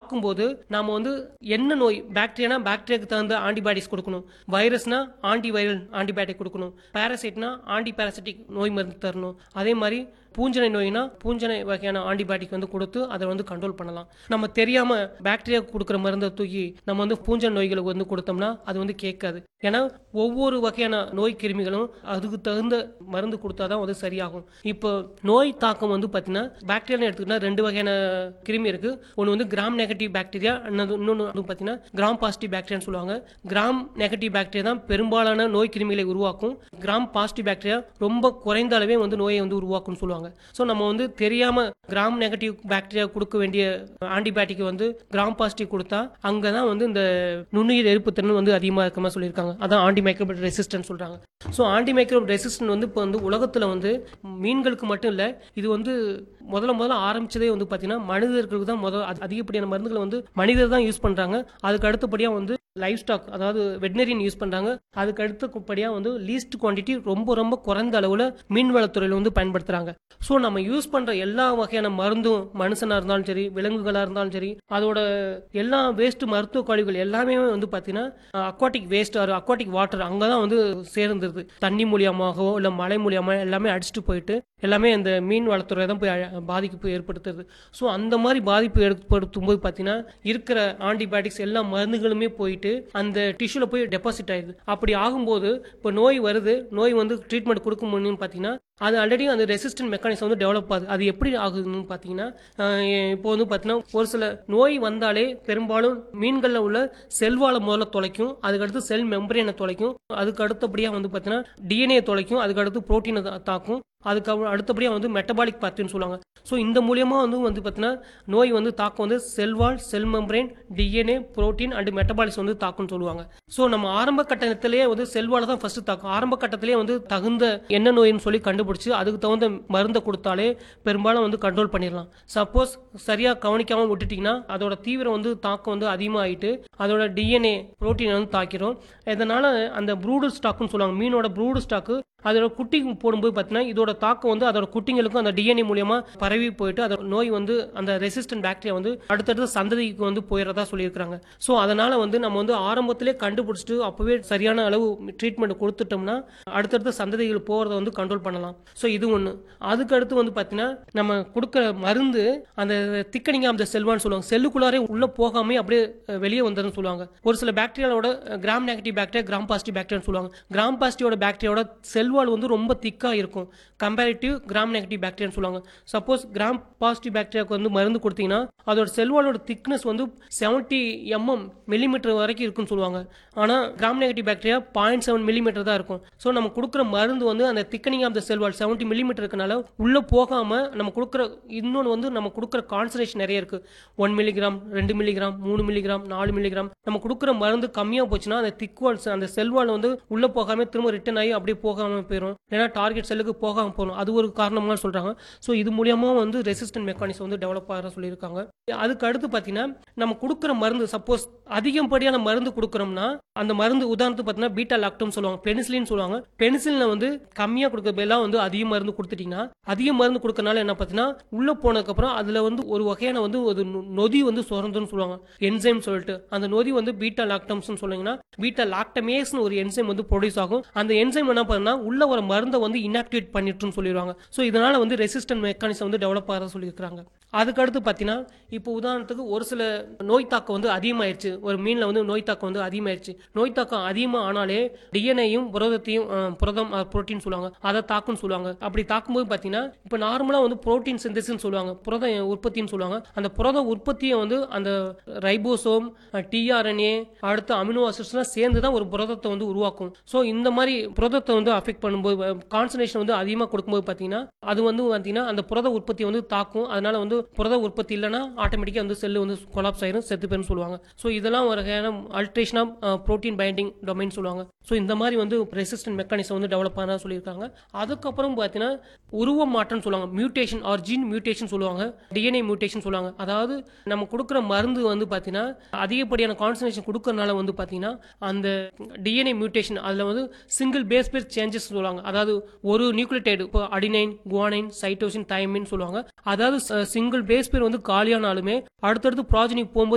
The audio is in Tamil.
தாக்கும்போது நாம வந்து என்ன நோய் பாக்டீரியானா பாக்டீரியாக்கு தகுந்த ஆன்டிபயோட்டிக்ஸ் கொடுக்கணும் வைரஸ்னா ஆன்டி வைரல் ஆன்டிபயோட்டிக் கொடுக்கணும் பாராசைட்னா ஆன்டி பாராசிட்டிக் நோய் மருந்து தரணும் அதே மாதிரி பூஞ்சனை நோய்னா பூஞ்சனை வகையான ஆன்டிபயோட்டிக் வந்து கொடுத்து அதை வந்து கண்ட்ரோல் பண்ணலாம் நம்ம தெரியாம பாக்டீரியா கொடுக்குற மருந்தை தூக்கி நம்ம வந்து பூஞ்சை நோய்களுக்கு வந்து கொடுத்தோம்னா அது வந்து கேட்காது ஏன்னா ஒவ்வொரு வகையான நோய் கிருமிகளும் அதுக்கு தகுந்த மருந்து கொடுத்தாதான் வந்து சரியாகும் இப்போ நோய் தாக்கம் வந்து பார்த்தீங்கன்னா பாக்டீரியா எடுத்துக்கிட்டா ரெண்டு வகையான கிருமி இருக்கு ஒன்று வந்து கிராம் நெகட்டிவ் பாக்டீரியா இன்னொன்று வந்து பார்த்தீங்கன்னா கிராம் பாசிட்டிவ் பாக்டீரியான்னு சொல்லுவாங்க கிராம் நெகட்டிவ் பாக்டீரியா தான் பெரும்பாலான நோய் கிருமிகளை உருவாக்கும் கிராம் பாசிட்டிவ் பாக்டீரியா ரொம்ப குறைந்த அளவே வந்து நோயை வந்து உருவாக்கும்னு சொல்லுவாங்க ஸோ நம்ம வந்து தெரியாம கிராம் நெகட்டிவ் பாக்டீரியா கொடுக்க வேண்டிய ஆன்டிபயோட்டிக் வந்து கிராம் பாசிட்டிவ் கொடுத்தா அங்கே தான் வந்து இந்த நுண்ணுயிர் எதிர்ப்பு திறன் வந்து அதிகமாக இருக்க மாதிரி சொல்லியிருக்காங்க அதான் ஆன்டி மைக்ரோப் ரெசிஸ்டன்ட் சொல்றாங்க ஸோ ஆன்டி மைக்ரோப் ரெசிஸ்டன்ட் வந்து இப்போ வந்து உலகத்தில் வந்து மீன்களுக்கு மட்டும் இல்லை இது வந்து முதல்ல முதல்ல ஆரம்பிச்சதே வந்து பார்த்தீங்கன்னா மனிதர்களுக்கு தான் முதல் அதி- அதிகப்படியான மருந்துகளை வந்து மனிதர் தான் யூஸ் பண்ணுறாங்க அதுக்கு அடுத்தபடியாக வந்து லைஃப் ஸ்டாக் அதாவது வெட்டினரியன் யூஸ் பண்ணுறாங்க அதுக்கு அடுத்தபடியாக வந்து லீஸ்ட் குவான்டிட்டி ரொம்ப ரொம்ப குறைந்த அளவில் மீன்வளத்துறையில் வந்து பயன்படுத்துகிறாங்க ஸோ நம்ம யூஸ் பண்ணுற எல்லா வகையான மருந்தும் மனுஷனாக இருந்தாலும் சரி விலங்குகளாக இருந்தாலும் சரி அதோட எல்லா வேஸ்ட் மருத்துவ கழிவுகள் எல்லாமே வந்து பார்த்தீங்கன்னா aquatic waste or aquatic water அங்கே தான் வந்து சேர்ந்துருது தண்ணி மூலியமாகவோ இல்லை மழை மூலியமாக எல்லாமே அடிச்சுட்டு போயிட்டு எல்லாமே இந்த மீன் வளத்துறை தான் போய் அழ- பாதிப்பு ஏற்படுத்துறது ஸோ அந்த மாதிரி பாதிப்பு ஏற்படுத்தும் போது பார்த்தீங்கன்னா இருக்கிற ஆன்டிபயோட்டிக்ஸ் எல்லா மருந்துகளுமே போயிட்டு அந்த டிஷ்யூல போய் டெபாசிட் ஆயிடுது அப்படி ஆகும்போது இப்போ நோய் வருது நோய் வந்து ட்ரீட்மெண்ட் கொடுக்க முடியும்னு பார்த்தீங்கன்னா அது ஆல்ரெடி அந்த ரெசிஸ்டன்ட் மெக்கானிசம் வந்து டெவலப் ஆகுது அது எப்படி ஆகுதுன்னு பார்த்தீங்கன்னா அஹ் இப்போ வந்து பார்த்தீங்கன்னா ஒரு சில நோய் வந்தாலே பெரும்பாலும் மீன்களில் உள்ள செல்வால முதல்ல தொலைக்கும் அதுக்கடுத்து செல் மெம்பரேனை தொலைக்கும் அதுக்கு அடுத்தபடியாக வந்து பார்த்தீங்கன்னா டிஎன்ஏ தொலைக்கும் அதுக்கு அடுத்து புரோட்டீனை தாக்கும் அதுக்கு அடுத்தபடியாக வந்து மெட்டபாலிக் பார்த்துன்னு சொல்லுவாங்க ஸோ இந்த மூலியமா வந்து வந்து பார்த்தீங்கன்னா நோய் வந்து தாக்கம் வந்து cell wall cell membrane DNA protein and metabolics வந்து தாக்கும்னு சொல்லுவாங்க ஸோ நம்ம ஆரம்ப கட்டத்திலேயே வந்து செல்வால தான் ஃபர்ஸ்ட் தாக்கும் ஆரம்ப கட்டத்திலேயே வந்து தகுந்த என்ன நோயின்னு சொல்லி கண்டுபிடிச்சு அதுக்கு தகுந்த மருந்தை கொடுத்தாலே பெரும்பாலும் வந்து கண்ட்ரோல் பண்ணிடலாம் சப்போஸ் சரியாக கவனிக்காம விட்டுட்டிங்கன்னா அதோட தீவிரம் வந்து தாக்கம் வந்து அதிகமாகிட்டு அதோட டிஎன்ஏ புரோட்டீன் வந்து தாக்கிரும் இதனால அந்த ப்ரூடு ஸ்டாக்குன்னு சொல்லுவாங்க மீனோட ப்ரூடு ஸ்டாக்கு அதோட குட்டி போடும்போது பார்த்தீங்கன்னா இதோட தாக்கம் வந்து அதோட குட்டிங்களுக்கும் அந்த டிஎன்ஏ மூலியமா பரவி போயிட்டு அதோட நோய் வந்து அந்த ரெசிஸ்டன்ட் பாக்டீரியா வந்து அடுத்தடுத்த சந்ததிக்கு வந்து போயிடுறதா சொல்லியிருக்காங்க ஸோ அதனால வந்து நம்ம வந்து ஆரம்பத்திலே கண்டுபிடிச்சிட்டு அப்பவே சரியான அளவு ட்ரீட்மெண்ட் கொடுத்துட்டோம்னா அடுத்தடுத்த சந்ததிகள் போகிறத வந்து கண்ட்ரோல் பண்ணலாம் ஸோ இது ஒன்று அதுக்கு அடுத்து வந்து பார்த்தீங்கன்னா நம்ம கொடுக்குற மருந்து அந்த திக்கனிங் ஆஃப் த செல்வான்னு சொல்லுவாங்க செல்லுக்குள்ளாரே உள்ள போகாமே அப்படியே அஹ், வெளியே வந்துடும் சொல்லுவாங்க ஒரு சில பாக்டீரியாவோட gram negative bacteria gram positive bacteria சொல்லுவாங்க கிராம் பாசிட்டிவோட பாக்டீரியாவோட செல்வால் வந்து ரொம்ப திக்காக இருக்கும் கம்பேரிட்டிவ் கிராம் நெகட்டிவ் பாக்டீரியான்னு சொல்லுவாங்க சப்போஸ் கிராம் பாசிட்டிவ் பாக்டீரியாவுக்கு வந்து மருந்து கொடுத்தீங்கன்னா அதோட செல்வாலோட திக்னஸ் வந்து செவன்ட்டி எம்எம் மில்லிமீட்டர் வரைக்கும் இருக்குன்னு சொல்லுவாங்க ஆனால் gram negative bacteria point seven millimetre தான் இருக்கும் ஸோ நம்ம கொடுக்குற மருந்து வந்து அந்த thickening of the cell wall seventy millimetre இருக்கனால உள்ளே போகாமல் நம்ம கொடுக்குற இன்னொன்று வந்து நம்ம கொடுக்குற கான்சன்ட்ரேஷன் நிறைய இருக்குது ஒன் மில்லிகிராம் ரெண்டு மில்லிகிராம் மூணு மில்லிகிராம் நாலு மில்லிகிராம் நம்ம கொடுக்குற மருந்து கம்மியாக போச்சுன்னா அந்த திக்வால்ஸ் அந்த செல்வால் வந்து உள்ளே போகாமல் திரும்ப ரிட்டர்ன் ஆகி அப்படியே போகாமல் போயிடும் ஏன்னா டார்கெட் செல்லுக்கு போகாமல் போகணும் அது ஒரு காரணமாக சொல்கிறாங்க ஸோ இது மூலியமாக வந்து ரெசிஸ்டன்ட் மெக்கானிசம் வந்து டெவலப் ஆகிற சொல்லியிருக்காங்க அதுக்கு அடுத்து பார்த்தீங்கன்னா நம்ம கொடுக்குற மருந்து சப்போஸ் அதிகப்படியான மருந்து கொடுக்குறோம்னா அந்த மருந்து உதாரணத்துக்கு பார்த்தீங்கன்னா பீட்டா லாக்டோம் சொல்லுவாங்க பெனிசிலின் சொல்லுவாங்க பெனிசிலினை வந்து கம்மியாக கொடுக்க பதிலாக வந்து அதிக மருந்து கொடுத்துட்டீங்கன்னா அதிக மருந்து கொடுக்கறனால என்ன பார்த்தீங்கன்னா உள்ள போனதுக்கப்புறம் அதில் வந்து ஒரு வகையான வந்து ஒரு நொ- நொதி வந்து சுரந்துன்னு சொல்லுவாங்க என்சைம் சொல்லிட்டு அந்த நொதி வந்து பீட்டா லாக்டம்ஸ்னு சொன்னீங்கன்னா பீட்டா லாக்டமேஸ்னு ஒரு என்சைம் வந்து ப்ரொடியூஸ் ஆகும் அந்த என்சைம் என்ன பண்ணுன்னா உள்ள ஒரு மருந்தை வந்து இன்ஆக்டிவேட் பண்ணிட்டுன்னு சொல்லிடுவாங்க ஸோ இதனால வந்து ரெசிஸ்டன்ட் மெக்கானிசம் வந்து டெவலப் ஆகிறத சொல்லியிருக்காங்க அதுக்கு அடுத்து பார்த்தீங்கன்னா இப்போ உதாரணத்துக்கு ஒரு சில நோய் தாக்கம் வந்து அதிகமாயிருச்சு ஒரு மீனில் வந்து நோய் தாக்கம் வந்து அதிகமாயிருச்சு நோய் தாக்கம் அதிகமாக ஆனாலே டிஎன்ஏயும் புரதத்தையும் அஹ், புரதம் புரோட்டீன் சொல்லுவாங்க அதை தாக்கும்னு சொல்லுவாங்க அப்படி தாக்கும்போது பார்த்தீங்கன்னா இப்போ நார்மலாக வந்து புரோட்டீன் சிந்தசிஸ்னு சொல்லுவாங்க புரத உற்பத்தின்னு சொல்லுவாங்க அந்த புரத உற்பத்தியை வந்து அந்த ரைபோசோம் டிஆர்என்ஏ அடுத்து அமினோ ஆசிட்ஸ்லாம் சேர்ந்து தான் ஒரு புரதத்தை வந்து உருவாக்கும் ஸோ இந்த மாதிரி புரதத்தை வந்து அஃபெக்ட் பண்ணும்போது கான்சன்ட்ரேஷன் வந்து அதிகமாக கொடுக்கும்போது பார்த்தீங்கன்னா அது வந்து பார்த்தீங்கன்னா அந்த புரத உற்பத்தியை வந்து தாக்கும் அதனால வந்து புரத உற்பத்தி இல்லைன்னா ஆட்டோமேட்டிக்காக வந்து செல்லு வந்து கொலாப்ஸ் ஆயிரும் செத்து போயிரும் சொல்லுவாங்க ஸோ இதெல்லாம் ஒரு வகையான alteration of protein binding domain சொல்லுவாங்க ஸோ இந்த மாதிரி வந்து ரெசிஸ்டன்ட் மெக்கானிசம் வந்து டெவலப் ஆனதா சொல்லியிருக்காங்க அதுக்கப்புறம் பார்த்தீங்கன்னா உருவ மாற்றம் சொல்லுவாங்க மியூட்டேஷன் ஆர் ஜீன் மியூட்டேஷன் சொல்லுவாங்க டிஎன்ஏ மியூட்டேஷன் சொல்லுவாங்க அதாவது நம்ம கொடுக்குற மருந்து வந்து பார்த்தீங்கன்னா அதிகப்படியான கான்சன்ட்ரேஷன் கொடுக்கறனால வந்து பார்த்தீங்கன்னா அந்த டிஎன்ஏ மியூட்டேஷன் அதில் வந்து சிங்கிள் பேஸ் பேஸ் சேஞ்சஸ் சொல்லுவாங்க அதாவது ஒரு நியூக்ளியோடைடு இப்போ அடினைன் குவானைன் சைட்டோசின் தைமின் சொல்லுவாங்க அதாவது சிங்கிள் பேஸ் பேர் வந்து காலியானாலுமே அடுத்தடுத்து ப்ராஜனிக் போகும்போது